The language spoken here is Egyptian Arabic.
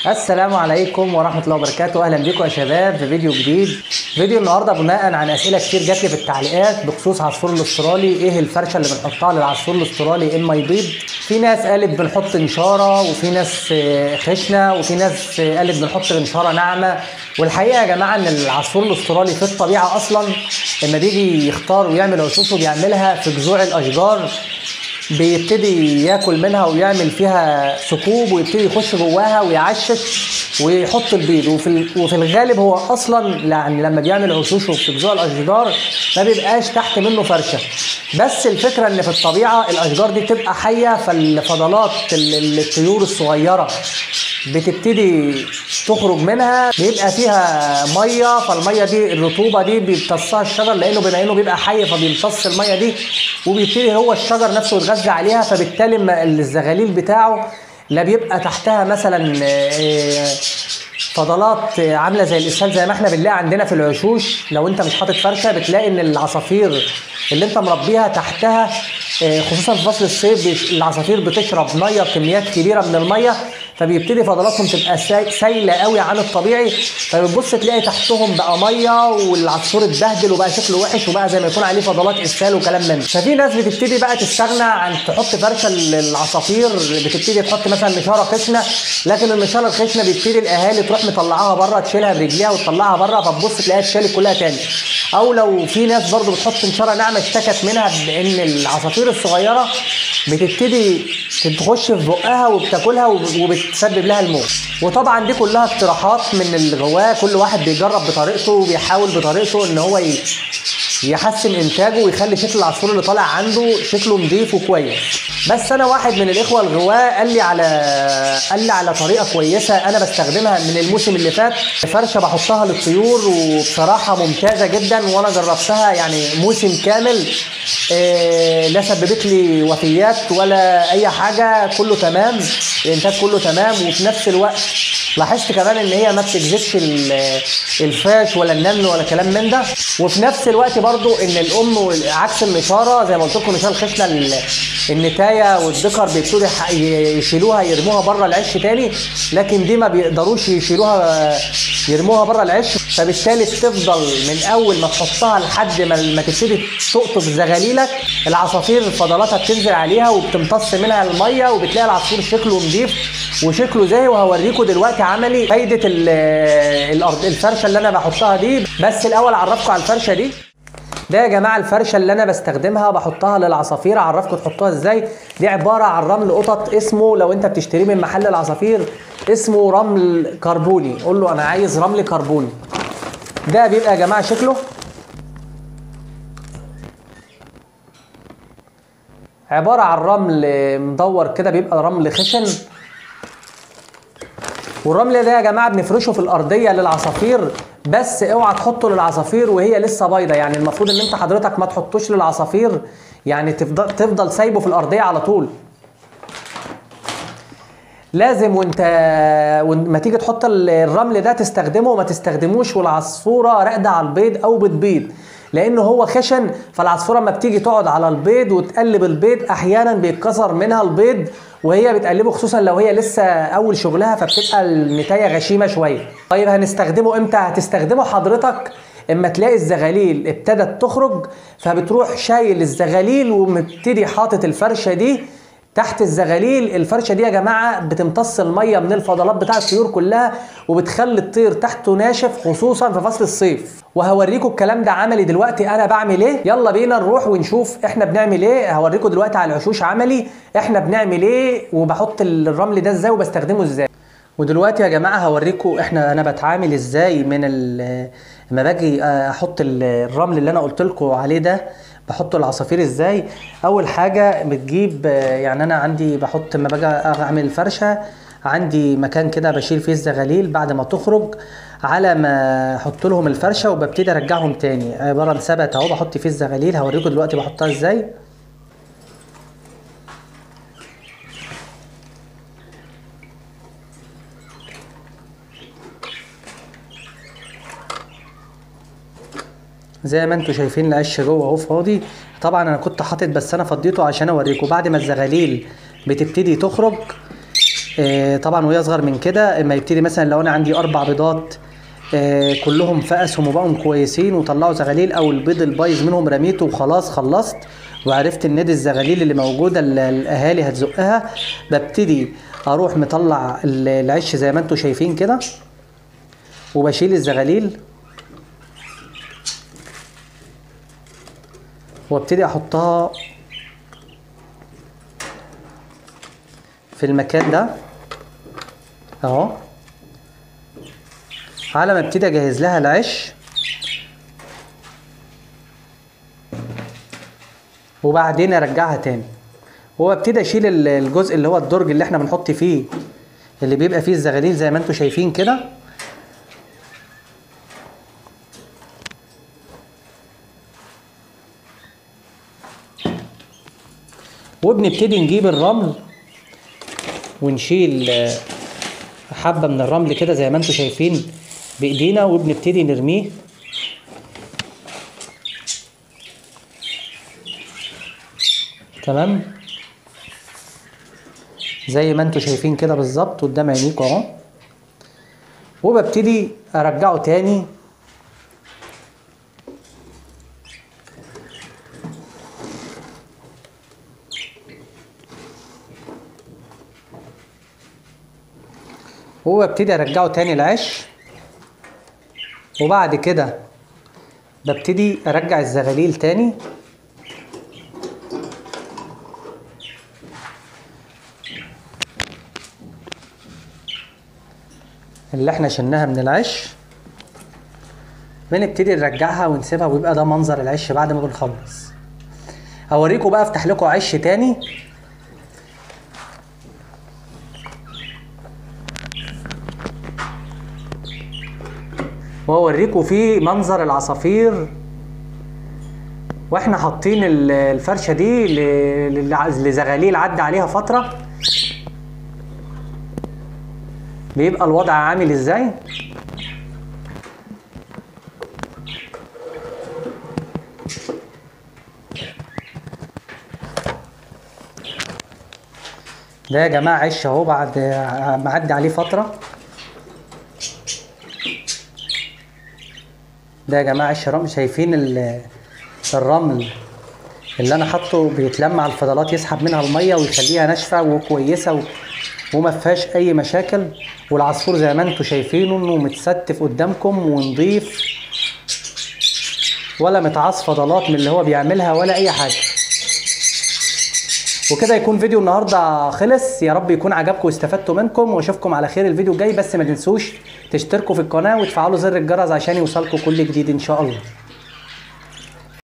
السلام عليكم ورحمة الله وبركاته أهلا بكم يا شباب في فيديو جديد فيديو النهاردة بناء عن أسئلة كتير جات لي في التعليقات بخصوص عصفور الاسترالي إيه الفرشة اللي بنحطها للعصفور الاسترالي إما يبيض في ناس قالت بنحط نشارة وفي ناس آه، خشنة وفي ناس آه، قالت بنحط نشارة ناعمة والحقيقة يا جماعة إن العصفور الاسترالي في الطبيعة أصلا لما بيجي يختار ويعمل عشوشه بيعملها في جذوع الأشجار بيبتدي ياكل منها ويعمل فيها ثقوب ويبتدي يخش جواها ويعشش ويحط البيض وفي ال- وفي الغالب هو اصلا يعني لما بيعمل عشوشه في جذوع الاشجار ما بيبقاش تحت منه فرشه بس الفكره ان في الطبيعه الاشجار دي بتبقى حيه فالفضلات ال- ال- الطيور الصغيره بتبتدي تخرج منها بيبقى فيها ميه فالميه دي الرطوبه دي بيمتصها الشجر لانه بما انه بيبقى حي فبيمتص الميه دي وبيبتدي هو الشجر نفسه يتغذى عليها فبالتالي ما- الزغاليل بتاعه لا بيبقى تحتها مثلا آه، فضلات عامله زي الاسهال زي ما احنا بنلاقي عندنا في العشوش لو انت مش حاطط فرشه بتلاقي ان العصافير اللي انت مربيها تحتها آه، خصوصا في فصل الصيف بيش- العصافير بتشرب ميه بكميات كبيره من الميه فبيبتدي فضلاتهم تبقى ساي- سايله قوي عن الطبيعي فبتبص تلاقي تحتهم بقى ميه والعصفور اتبهدل وبقى شكله وحش وبقى زي ما يكون عليه فضلات اسهال وكلام من ده ففي ناس بتبتدي بقى تستغنى عن تحط فرشه للعصافير بتبتدي تحط مثلا نشاره خشنه لكن النشاره الخشنه بيبتدي الاهالي تروح مطلعاها بره تشيلها برجليها وتطلعها بره فتبص تلاقيها اتشالت كلها تاني او لو في ناس برضو بتحط نشاره ناعمه اشتكت منها بان العصافير الصغيره بتبتدي تخش في بقها وبتاكلها وب- وبتسبب لها الموت وطبعا دي كلها اقتراحات من اللي جواه كل واحد بيجرب بطريقته وبيحاول بطريقته ان هو ي... يحسن انتاجه ويخلي شكل العصفور اللي طالع عنده شكله نظيف وكويس بس انا واحد من الاخوه الغواه قال لي على قال لي على طريقه كويسه انا بستخدمها من الموسم اللي فات فرشه بحطها للطيور وبصراحه ممتازه جدا وانا جربتها يعني موسم كامل إيه لا سببت لي وفيات ولا اي حاجه كله تمام الانتاج كله تمام وفي نفس الوقت لاحظت كمان ان هي ما بتجذبش ال- الفاش ولا النمل ولا كلام من ده وفي نفس الوقت برضو ان الام وال- عكس النشاره زي ما قلت لكم نشاره الخشنه ال- النتايه والذكر بيبتدوا يح- ي- يشيلوها يرموها بره العش تاني لكن دي ما بيقدروش يشيلوها يرموها بره العش فبالتالي بتفضل من اول ما تحطها لحد ما ما تبتدي تقطف زغاليلك العصافير فضلاتها بتنزل عليها وبتمتص منها الميه وبتلاقي العصفور شكله نضيف وشكله زاهي وهوريكم دلوقتي عملي فايده ال- الارض الفرشه اللي انا بحطها دي بس الاول اعرفكم على الفرشه دي ده يا جماعه الفرشه اللي انا بستخدمها بحطها للعصافير اعرفكم تحطوها ازاي دي عباره عن رمل قطط اسمه لو انت بتشتريه من محل العصافير اسمه رمل كربوني قول له انا عايز رمل كربوني ده بيبقى يا جماعه شكله عباره عن رمل مدور كده بيبقى رمل خشن والرمل ده يا جماعه بنفرشه في الارضيه للعصافير بس اوعى تحطه للعصافير وهي لسه بيضه يعني المفروض ان انت حضرتك ما تحطوش للعصافير يعني تفضل تفضل سايبه في الارضيه على طول لازم وانت ما تيجي تحط ال- الرمل ده تستخدمه وما تستخدموش والعصفوره راقده على البيض او بتبيض لانه هو خشن فالعصفوره لما بتيجي تقعد على البيض وتقلب البيض احيانا بيتكسر منها البيض وهي بتقلبه خصوصا لو هي لسه اول شغلها فبتبقى النتايه غشيمه شويه طيب هنستخدمه امتى هتستخدمه حضرتك اما تلاقي الزغاليل ابتدت تخرج فبتروح شايل الزغاليل ومبتدي حاطط الفرشه دي تحت الزغاليل الفرشه دي يا جماعه بتمتص الميه من الفضلات بتاع الطيور كلها وبتخلي الطير تحته ناشف خصوصا في فصل الصيف وهوريكم الكلام ده عملي دلوقتي انا بعمل ايه يلا بينا نروح ونشوف احنا بنعمل ايه هوريكم دلوقتي على العشوش عملي احنا بنعمل ايه وبحط الرمل ده ازاي وبستخدمه ازاي ودلوقتي يا جماعه هوريكم احنا انا بتعامل ازاي من ال- لما باجي احط ال- الرمل اللي انا قلت لكم عليه ده بحطه العصافير ازاي اول حاجه بتجيب آه، يعني انا عندي بحط لما باجي اعمل الفرشه عندي مكان كده بشيل فيه الزغاليل بعد ما تخرج على ما احط لهم الفرشه وببتدي ارجعهم تاني عباره عن ثبت اهو بحط فيه الزغاليل هوريكم دلوقتي بحطها ازاي زي ما انتم شايفين العش جوه اهو فاضي طبعا انا كنت حاطط بس انا فضيته عشان اوريكم بعد ما الزغاليل بتبتدي تخرج آه، طبعا وهي اصغر من كده اما يبتدي مثلا لو انا عندي اربع بيضات آه، كلهم فقسهم وبقوا كويسين وطلعوا زغاليل او البيض البايظ منهم رميته وخلاص خلصت وعرفت ان دي الزغاليل اللي موجوده اللي الاهالي هتزقها ببتدي اروح مطلع ال- العش زي ما انتم شايفين كده وبشيل الزغاليل وابتدي احطها في المكان ده اهو على ما ابتدي اجهز لها العش وبعدين ارجعها تاني وابتدي اشيل ال- الجزء اللي هو الدرج اللي احنا بنحط فيه اللي بيبقى فيه الزغاليل زي ما انتم شايفين كده وبنبتدي نجيب الرمل ونشيل آه، حبة من الرمل كده زي ما انتم شايفين بايدينا وبنبتدي نرميه تمام زي ما انتم شايفين كده بالظبط قدام عينيكم اهو وببتدي ارجعه تاني وببتدي ارجعه تاني العش وبعد كده ببتدي ارجع الزغاليل تاني اللي احنا شلناها من العش بنبتدي نرجعها ونسيبها ويبقى ده منظر العش بعد ما بنخلص هوريكم بقى افتح لكم عش تاني واوريكم فيه منظر العصافير واحنا حاطين ال- الفرشه دي ل- للع- لزغاليل عدى عليها فتره بيبقى الوضع عامل ازاي ده يا جماعه عش اهو بعد ما عدى عليه فتره ده يا جماعه عش رمل شايفين ال- الرمل اللي انا حاطه بيتلم على الفضلات يسحب منها الميه ويخليها ناشفه وكويسه و... وما فيهاش اي مشاكل والعصفور زي ما انتم شايفينه انه متستف قدامكم ونضيف ولا متعص فضلات من اللي هو بيعملها ولا اي حاجه وكده يكون فيديو النهارده خلص يا رب يكون عجبكم واستفدتوا منكم واشوفكم على خير الفيديو الجاي بس ما تنسوش تشتركوا في القناه وتفعلوا زر الجرس عشان يوصلكم كل جديد ان شاء الله